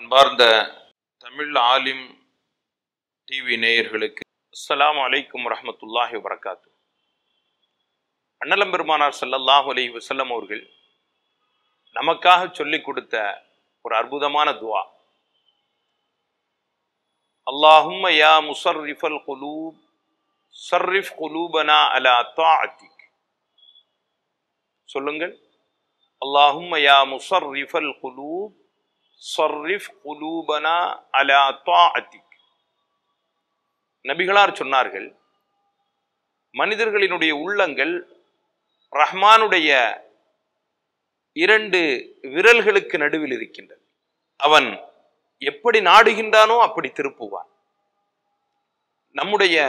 அன்பார்ந்த தமிழ் ஆலிம் டிவி நேயர்களுக்கு அஸ்ஸலாமு அலைக்கும் வரஹ்மத்துல்லாஹி வபரகாத்து அண்ணலம் பெருமானார் ஸல்லல்லாஹு அலைஹி வஸல்லம் அவர்கள் நமக்காக சொல்லிக் கொடுத்த ஒரு அற்புதமான துவா அல்லாஹும்ம யா முசர்ரிஃபல் குலூப் சர்ரிஃப் குலூபனா அலா தாஅத்திக் சொல்லுங்கள் அல்லாஹும்ம யா முசர்ரிஃபல் குலூப் சர்ரிஃப் குலூபனா அலா தாஅத்திக் நபிகளார் சொன்னார்கள் மனிதர்களினுடைய உள்ளங்கள் ரஹ்மானுடைய இரண்டு விரல்களுக்கு நடுவில் இருக்கின்றது அவன் எப்படி நாடுகின்றானோ அப்படி திருப்புவான் நம்முடைய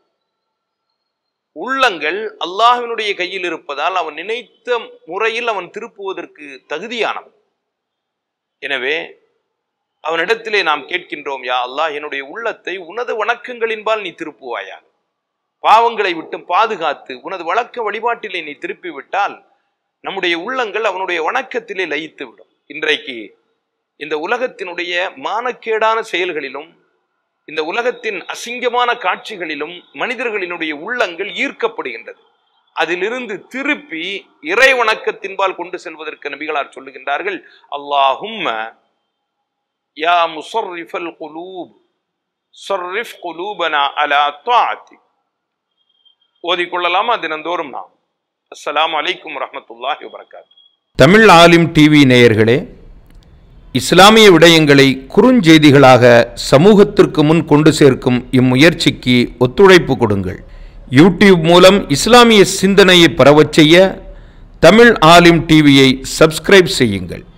உள்ளங்கள் அல்லாஹ்வினுடைய கையில் இருப்பதால் அவன் நினைத்த முறையில் அவன் திருப்புவதற்கு தகுதியானவன் எனவே அவனிடத்திலே நாம் கேட்கின்றோம் யா அல்லாஹ் என்னுடைய உள்ளத்தை உனது வணக்கங்களின்பால் நீ திருப்புவாயா பாவங்களை விட்டு பாதுகாத்து உனது வழக்க வழிபாட்டிலே நீ திருப்பி விட்டால் நம்முடைய உள்ளங்கள் அவனுடைய வணக்கத்திலே லயித்து விடும் இன்றைக்கு இந்த உலகத்தினுடைய மானக்கேடான செயல்களிலும் இந்த உலகத்தின் அசிங்கமான காட்சிகளிலும் மனிதர்களினுடைய உள்ளங்கள் ஈர்க்கப்படுகின்றது அதிலிருந்து திருப்பி இறை வணக்கத்தின்பால் கொண்டு செல்வதற்கு நபிகளார் சொல்லுகின்றார்கள் அல்லாஹும்ம யா முசர்ரிஃபல் குலூப் சர்ரிஃப் குலூபனா அலா தாஅத்தி ஓதிக்கொள்ளலாமா தினந்தோறும் நாம் அஸ்ஸலாமு அலைக்கும் வரஹ்மத்துல்லாஹி வபரகாத்து தமிழ் ஆலிம் டிவி நேயர்களே இஸ்லாமிய விடயங்களை குறுஞ்செய்திகளாக சமூகத்திற்கு முன் கொண்டு சேர்க்கும் இம்முயற்சிக்கு ஒத்துழைப்பு கொடுங்கள் யூடியூப் மூலம் இஸ்லாமிய சிந்தனையை பரவச் செய்ய தமிழ் ஆலிம் டிவியை சப்ஸ்கிரைப் செய்யுங்கள்